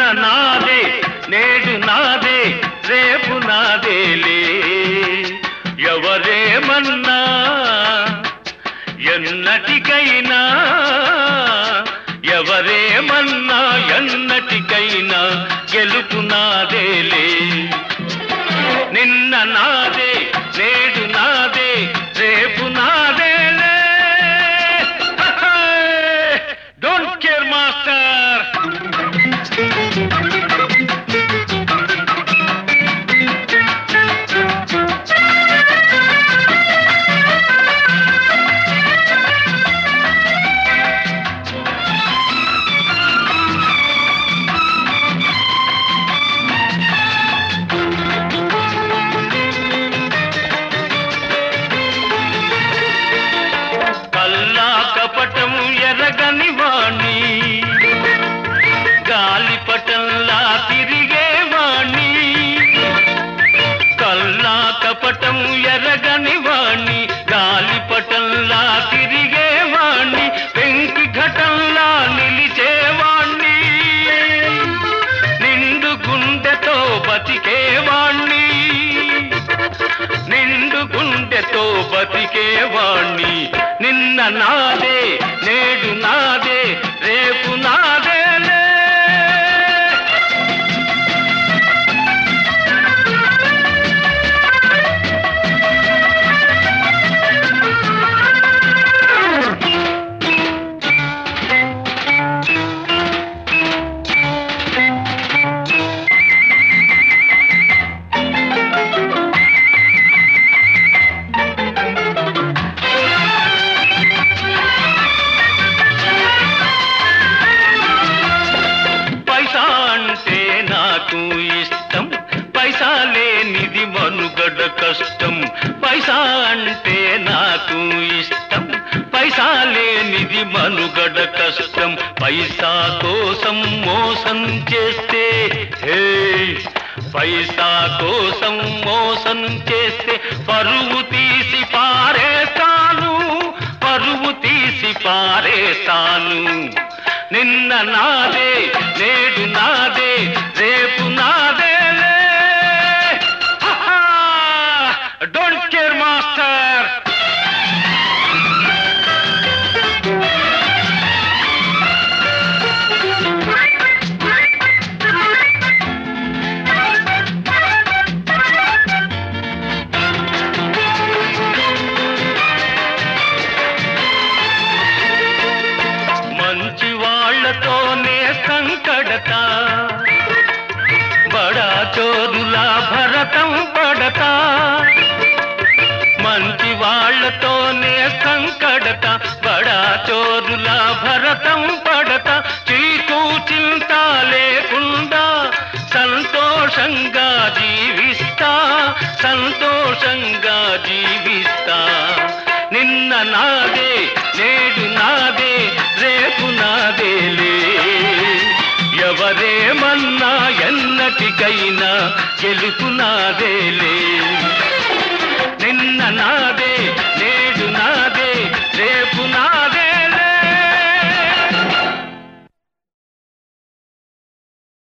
నాదే నేడు నాదే రేపు నాదేలే ఎవరేమన్నా ఎన్నటికైనా ఎవరేమన్నా ఎన్నటికైనా గెలుపు నాదేలే నిన్న నాదే నేడు నాదే రేపు నాదేలే డోంట్ కేర్ మాస్టర్ కల్లా కపటం ఎరగని వాణ్ణి గాలిపటంలా తిరిగే వాణ్ణి కల్లా కపటం ఎరగని వాణ్ణి గాలిపటంలా తిరిగే వాణ్ణి పెంకి ఘటంలా నిలిచేవాణ్ణి నిండు గుండెతో బతికేవాణ్ణి నిండు గుండెతో బతికేవాణ్ణి నిన్న నాదే నేడు నాదే రేపు నాదేలే పైసా అంటే నాకు ఇష్టం పైసా లేనిది మనుగడ కష్టం పైసా అంటే నాకు ఇష్టం పైసా లేనిది మనుగడ కష్టం పైసా కోసం మోసం చేస్తే హే పైసా కోసం మోసం చేస్తే పరువు తీసి పారేస్తాను పరువు తీసి పారేస్తాను నిన్న నాదే నేడు నాదే రేపు నాదేలే డోంట్ కేర్ మాస్టర్ మంచి వాళ్ళతోనే సంకడత బడా చోరులా భరతం పడతా మంచి వాళ్ళతోనే సంకడత బడా చోరులా భరతం పడత చీకు చింత లేకుండా సంతోషంగా జీవిస్తా సంతోషంగా జీవిస్తా నిన్న నాదే నేడు నాదే రేపు నాదేలే ఎవరేమన్నా ఎన్నటికైనా గెలుపు నాదేలే నిన్న నాదే